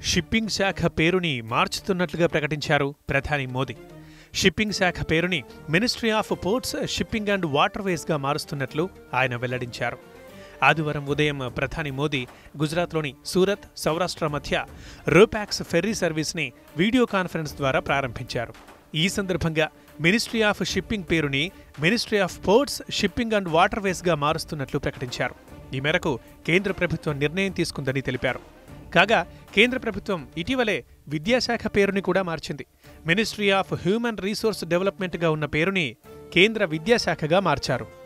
shipping శాఖ పేరుని మార్చుతున్నట్లుగా ప్రకటించారు ప్రధాని మోదీ షిప్పింగ్ శాఖ పేరుని ministry of ports shipping and వాటర్వేస్గా మారుస్తున్నట్లు ఆయన వెల్లడించారు ఆదివారం ఉదయం ప్రధాని మోదీ గుజరాత్లోని సూరత్ సౌరాష్ట్ర మధ్య రోపాక్స్ ఫెర్రీ సర్వీస్ని వీడియో కాన్ఫరెన్స్ ద్వారా ప్రారంభించారు ఈ సందర్భంగా మినిస్ట్రీ ఆఫ్ షిప్పింగ్ పేరుని ministry of ports shipping and వాటర్వేస్గా మారుస్తున్నట్లు ప్రకటించారు ఈ మేరకు కేంద్ర ప్రభుత్వం నిర్ణయం తీసుకుందని తెలిపారు కాగా కేంద్ర ప్రభుత్వం ఇటీవలే విద్యాశాఖ పేరుని కూడా మార్చింది మినిస్ట్రీ ఆఫ్ హ్యూమన్ రీసోర్స్ డెవలప్మెంట్గా ఉన్న పేరుని కేంద్ర విద్యాశాఖగా మార్చారు